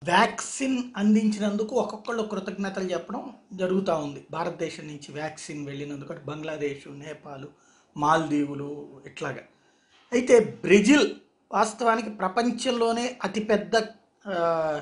vaccine అందించినందుకు ఒక్కొక్కళ్ళు కృతజ్ఞతలు చెప్పడం జరుగుతూ ఉంది భారతదేశం నుంచి వ్యాక్సిన్ వెళ్ళినందుకు అటు బంగ్లాదేశ్ నేపాల్ మాల్దీవులు ఇట్లాగా అయితే బ్రెజిల్ వాస్తవానికి ప్రపంచంలోనే అతిపెద్ద ఆ,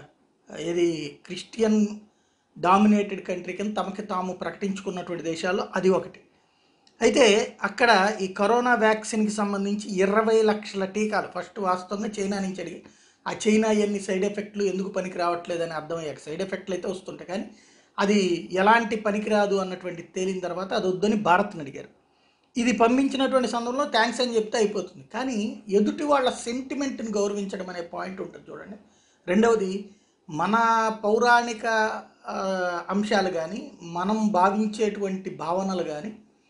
ఇది క్రిస్టియన్ డామినేటెడ్ కంట్రీ కింద తమకి తాము ప్రకటించుకున్నటువంటి దేశాల్లో అది ఒకటి అయితే అక్కడ ఈ కరోనా వ్యాక్సిన్కి సంబంధించి ఇరవై లక్షల టీకాలు ఫస్ట్ వాస్తవంగా చైనా నుంచి అడిగి ఆ చైనా ఎన్ని సైడ్ ఎఫెక్ట్లు ఎందుకు పనికి రావట్లేదని అర్థమయ్యాక సైడ్ ఎఫెక్ట్లు అయితే వస్తుంటాయి కానీ అది ఎలాంటి పనికిరాదు అన్నటువంటి తేలిన తర్వాత అది వద్దని భారత్ని అడిగారు ఇది పంపించినటువంటి సందర్భంలో థ్యాంక్స్ అని చెప్తే అయిపోతుంది కానీ ఎదుటి వాళ్ళ సెంటిమెంట్ని గౌరవించడం అనే పాయింట్ ఉంటుంది చూడండి రెండవది మన పౌరాణిక ఆ, అంశాలు కానీ మనం భావించేటువంటి భావనలు కానీ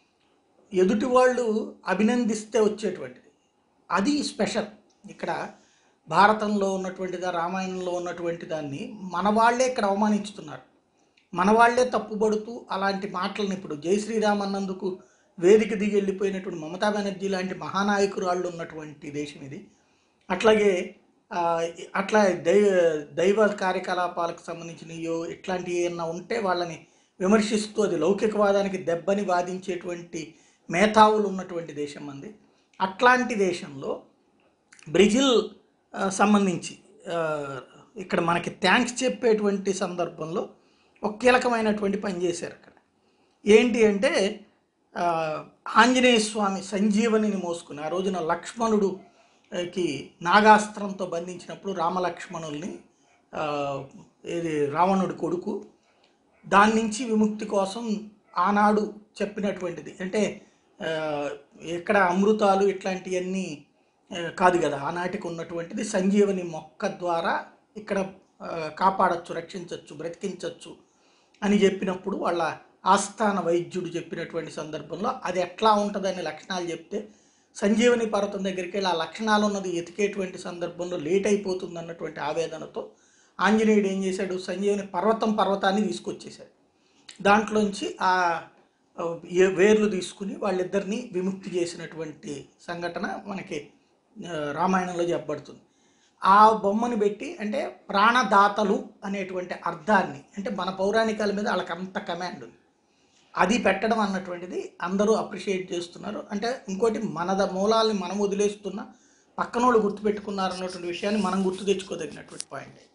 ఎదుటి వాళ్ళు అభినందిస్తే వచ్చేటువంటిది అది స్పెషల్ ఇక్కడ భారతంలో ఉన్నటువంటిదా రామాయణంలో ఉన్నటువంటి దాన్ని మన వాళ్ళే ఇక్కడ అవమానించుతున్నారు మన వాళ్ళే తప్పుపడుతూ అలాంటి మాటలను ఇప్పుడు జై శ్రీరామ్ అన్నందుకు వేదిక దిగి వెళ్ళిపోయినటువంటి మమతా బెనర్జీ లాంటి మహానాయకురాళ్ళు ఉన్నటువంటి దేశం ఇది అట్లాగే ఆ, అట్లా దైవ దైవ కార్యకలాపాలకు సంబంధించినయో ఇట్లాంటివి ఏమన్నా ఉంటే వాళ్ళని విమర్శిస్తూ అది లౌకికవాదానికి దెబ్బని వాదించేటువంటి మేధావులు ఉన్నటువంటి దేశం మంది అట్లాంటి దేశంలో బ్రెజిల్ ఆ, సంబంధించి ఆ, ఇక్కడ మనకి థ్యాంక్స్ చెప్పేటువంటి సందర్భంలో ఒక కీలకమైనటువంటి పని చేశారు అక్కడ ఏంటి అంటే ఆ, ఆంజనేయ స్వామి సంజీవనిని మోసుకుని ఆ రోజున లక్ష్మణుడు ఆ, కి నాగాస్త్రంతో బంధించినప్పుడు రామలక్ష్మణుల్ని ఆ, ఇది రావణుడి కొడుకు దాని నుంచి విముక్తి కోసం ఆనాడు చెప్పినటువంటిది అంటే ఆ, ఎక్కడ అమృతాలు ఇట్లాంటివన్నీ ఆ, కాదు కదా ఆనాటికి ఉన్నటువంటిది సంజీవని మొక్క ద్వారా ఇక్కడ ఆ, కాపాడచ్చు రక్షించవచ్చు బ్రతికించవచ్చు అని చెప్పినప్పుడు వాళ్ళ ఆస్థాన వైద్యుడు చెప్పినటువంటి సందర్భంలో అది ఎట్లా ఉంటుందని లక్షణాలు చెప్తే సంజీవని పర్వతం దగ్గరికి వెళ్ళి ఆ లక్షణాలు ఉన్నది ఎతికేటువంటి సందర్భంలో లేట్ అయిపోతుంది అన్నటువంటి ఆవేదనతో ఆంజనేయుడు ఏం చేశాడు సంజీవని పర్వతం పర్వతాన్ని తీసుకొచ్చేసాడు దాంట్లోంచి ఆ ఆ, ఏ వేర్లు తీసుకుని వాళ్ళిద్దరిని విముక్తి చేసినటువంటి సంఘటన మనకి ఆ, రామాయణంలో చెప్పబడుతుంది ఆ బొమ్మను పెట్టి అంటే ప్రాణదాతలు అనేటువంటి అర్థాన్ని అంటే మన పౌరాణికాల మీద వాళ్ళకి అంత కమాండ్ ఉంది అది పెట్టడం అన్నటువంటిది అందరూ అప్రిషియేట్ చేస్తున్నారు అంటే ఇంకోటి మనద మూలాల్ని మనం వదిలేస్తున్న పక్కనోళ్ళు గుర్తుపెట్టుకున్నారు అన్నటువంటి విషయాన్ని మనం గుర్తు తెచ్చుకోదగినటువంటి పాయింట్